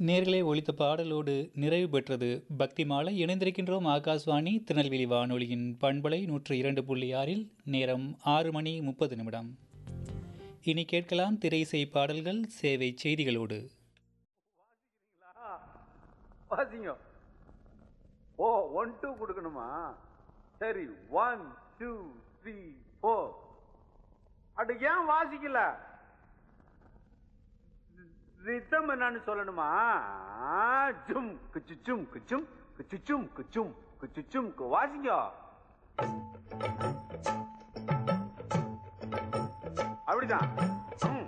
நேர்களே ஒழித்த பாடலோடு நிறைவு பெற்றது பக்தி மாலை இணைந்திருக்கின்றோம் ஆகாஷ்வாணி திருநெல்வேலி வானொலியின் பண்பலை நூற்று இரண்டு புள்ளி ஆறில் நேரம் ஆறு மணி முப்பது நிமிடம் இனி கேட்கலாம் திரைசை பாடல்கள் சேவை செய்திகளோடு வாசிங்க ஓ ஒன் டூ கொடுக்கணுமா சரி ஒன் டூ த்ரீ ஃபோர் அடு ஏன் வாசிக்கல ரித்தம் என்னன்னு சொல்லணுமா ஜும் கிச்சுச்சும் கிச்சும் கிச்சுச்சும் கிச்சும் கிச்சுச்சும் வாசிங்க அப்படிதான் ம்